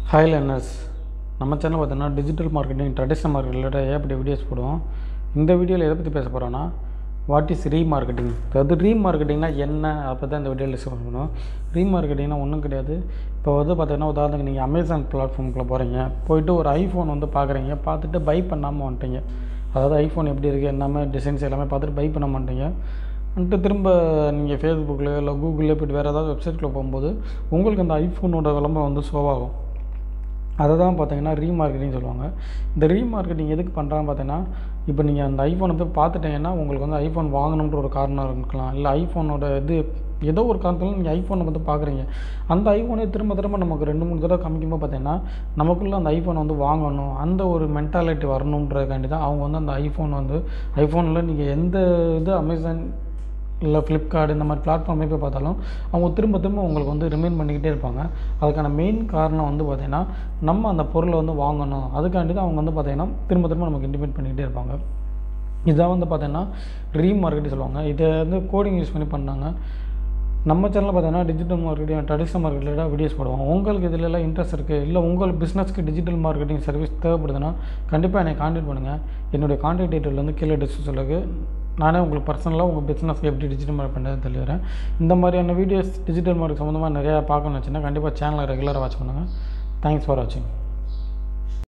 hi learners நம்ம channel பார்த்தீங்கன்னா digital marketing traditional market related ஏகப்பட்ட வீடியோஸ் போடுவோம் இந்த வீடியோவில் எதை பற்றி பேச போகிறோன்னா வாட் இஸ் ரீ மார்க்கெட்டிங் அதாவது ரீ மார்க்கெட்டிங்னா என்ன அதை பற்றி தான் இந்த வீடியோவில் டிஸ்கஸ் பண்ணணும் ரீ மார்க்கெட்டிங்னா ஒன்றும் கிடையாது இப்போ வந்து பார்த்தீங்கன்னா உதாரணத்துக்கு நீங்கள் அமேசான் பிளாட்ஃபார்முக்குள்ளே போகிறீங்க போயிட்டு ஒரு ஐஃபோன் வந்து பார்க்குறீங்க பார்த்துட்டு பை பண்ணாமல் வந்துட்டீங்க அதாவது ஐஃபோன் எப்படி இருக்குது எல்லாமே டிசைன்ஸ் எல்லாமே பார்த்துட்டு பை பண்ண மாட்டீங்க வந்துட்டு திரும்ப நீங்கள் ஃபேஸ்புக்கில் இல்லை கூகுளில் போய்ட்டு வேறு ஏதாவது வெப்சைட்டில் போகும்போது உங்களுக்கு அந்த ஐஃபோனோட விளம்பரம் வந்து ஷோ ஆகும் அதை தான் பார்த்தீங்கன்னா ரீமார்க்கெட்டிங் சொல்லுவாங்க இந்த ரீமார்க்கெட்டிங் எதுக்கு பண்ணுறான்னு பார்த்தீங்கன்னா இப்போ நீங்கள் அந்த ஐஃபோனை போய் பார்த்துட்டீங்கன்னா உங்களுக்கு வந்து ஐஃபோன் வாங்கணுன்ற ஒரு காரணம் இருக்கலாம் இல்லை ஐஃபோனோட இது ஏதோ ஒரு காரணத்தில் நீங்கள் ஐஃபோனை வந்து பார்க்குறீங்க அந்த ஐஃபோனே திரும்ப திரும்ப நமக்கு ரெண்டு மூணு தடவை காமிக்கும்போது பார்த்தீங்கன்னா நமக்குள்ளே அந்த ஐஃபோன் வந்து வாங்கணும் அந்த ஒரு மென்டாலிட்டி வரணுன்றதுக்காண்டி தான் அவங்க வந்து அந்த ஐஃபோன் வந்து ஐஃபோனில் நீங்கள் எந்த இது அமேசான் இல்லை ஃப்ளிப்கார்ட் இந்த மாதிரி பிளாட்ஃபார்ம் போய் பார்த்தாலும் அவங்க திரும்ப திரும்ப உங்களுக்கு வந்து ரிமைண்ட் பண்ணிக்கிட்டே இருப்பாங்க அதுக்கான மெயின் காரணம் வந்து பார்த்திங்கன்னா நம்ம அந்த பொருளை வந்து வாங்கணும் அதுக்காண்டி தான் அவங்க வந்து பார்த்திங்கன்னா திரும்ப திரும்ப நமக்கு இன்டிமேட் பண்ணிக்கிட்டே இருப்பாங்க இதான் வந்து பார்த்திங்கன்னா ரீ மார்க்கெட்டிங் சொல்லுவாங்க இதை வந்து கோடிங் யூஸ் பண்ணி பண்ணாங்க நம்ம சேனலில் பார்த்தீங்கன்னா டிஜிட்டல் மார்க்கெட்டிங் ட்ரெடிஷ்னல் மார்க்கெட்டில் வீடியோஸ் போடுவோம் உங்களுக்கு இதிலெல்லாம் இன்ட்ரெஸ்ட் இருக்குது இல்லை உங்கள் பிஸ்னஸ்க்கு டிஜிட்டல் மார்க்கெட்டிங் சர்வீஸ் தேவைப்படுதுன்னா கண்டிப்பாக என்னை காண்டாக்ட் பண்ணுங்கள் என்னுடைய காண்டாக்ட் டீட்டெயில் வந்து கீழே டிஸ்கிரிப்ஷனில் இருக்குது நானே உங்களுக்கு பர்சனலாக உங்கள் பிஸ்னஸ்க்கு எப்படி டிஜிட்டல் மார்க் பண்ணுறது தெளிவுறேன் இந்த மாதிரியான வீடியோஸ் டிஜிட்டல் மார்க் சம்மந்தமாக நிறையா பார்க்கணும்னு வச்சுன்னா கண்டிப்பாக சேனலை ரெகுலராக வாட்ச் பண்ணுங்கள் தேங்க்ஸ் ஃபார் வாட்சிங்